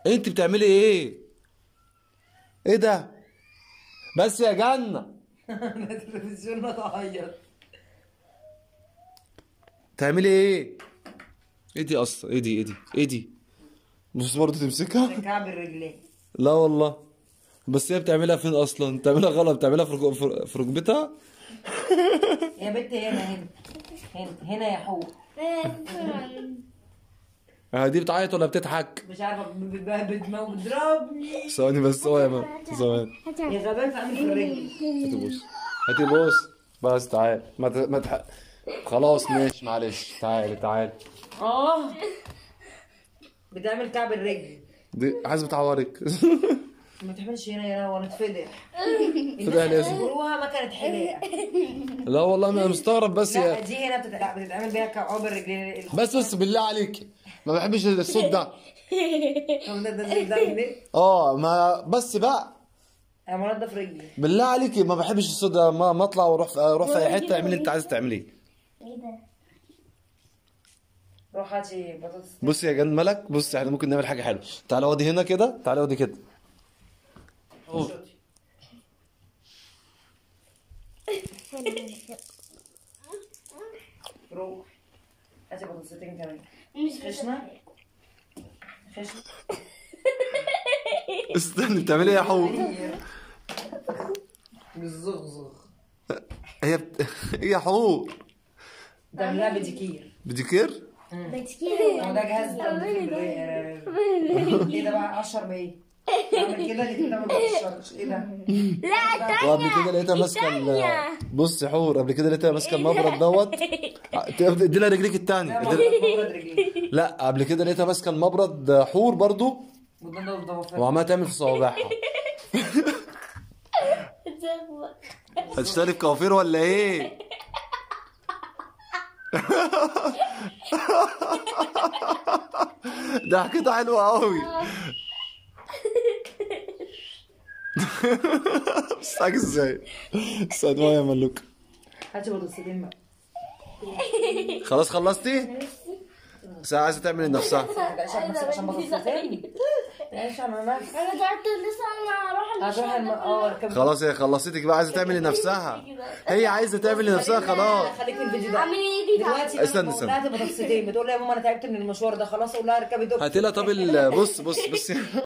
انت بتعملي ايه ايه ده بس يا جنة التلفزيون تعيط تعملي ايه ايه دي اصلا ايه دي ايه دي ايه دي مش برضه تمسكها كعب الرجلين لا والله بس هي بتعملها فين اصلا بتعملها غلط بتعملها في ركب- في- في ركبتها يا بنت هنا هنا هنا هنا يا حور آه، دي بتعيط ولا بتضحك مش عارفه بتبهبد ما بتضربني ثواني بس ثواني ثواني يا غبان في عامل في الرجل هاتي بص هاتي بص بس تعال ما ت... ما تح... خلاص ماشي معلش تعالي تعالي اه بتعمل كعب الرجل دي عايز بتعورك ما تعملش هنا يا لهوي نتفضح فضح لازم. بيقولوها ما كانت حلاقه لا والله انا مستغرب بس لا يا دي هنا بتت- لا، بتتعمل بيها كعب الرجلين بس بس بالله عليك ما بحبش الصوت ده طب ده ده ده ده ليه؟ اه ما بس بقى انا مرات ده في رجلي بالله عليك ما بحبش الصوت ده ما, ما اطلع واروح في اروح في اي حته اعملي اللي انت عايز تعمليه ايه ده؟ روح هاتي بطاطس بص يا جن ملك بص احنا ممكن نعمل حاجه حلوه تعالى اقعدي هنا كده تعالى اقعدي كده أوه. روح هاتي بطاطستين كمان مش خشنة خشنة استني بتعملي ايه يا حور بالزغزغ هي بت... ايه يا حور ده لا بديكير بديكير بتكير هو ده جهاز تنظيف الرئة. ايه ده بقى اشهر بايه؟ اعمل كده اللي كده ما بتشربش ايه ده؟ لا وقبل كده لقيتها ماسكه ال- بص يا حور قبل كده لقيتها ماسكه المبرد دوت ادي لها رجليك التاني ده ادي- مبرد رجلي لا قبل كده لقيتها ماسكه المبرد حور برضو وده ده ضوافر وعماله تعمل في صوابعها هتشتري في كوافير ولا ايه؟ ضحكتها حلوة قوي بتضحك ازاي؟ استنى يا ملوك هاتي بطاطستين بقى خلاص خلصتي؟ ساعة عايزة تعمل لنفسها ما تقلقش على نفسك عشان بطاطستين تقلقش على نفسك انا قعدت لسه انا اروح هتروح الم... اه اركب خلاص هي خلصتك بقى عايزة تعمل لنفسها هي عايزة تعمل لنفسها خلاص خليك في الفيديو ده اعمل ايه دي دلوقتي استنى، بقول استنى. لها هاتي بطاطستين بتقول لها يا ماما انا تعبت من المشوار ده خلاص اقول لها اركبي دكتور هاتي لها طب ال- بص بص بص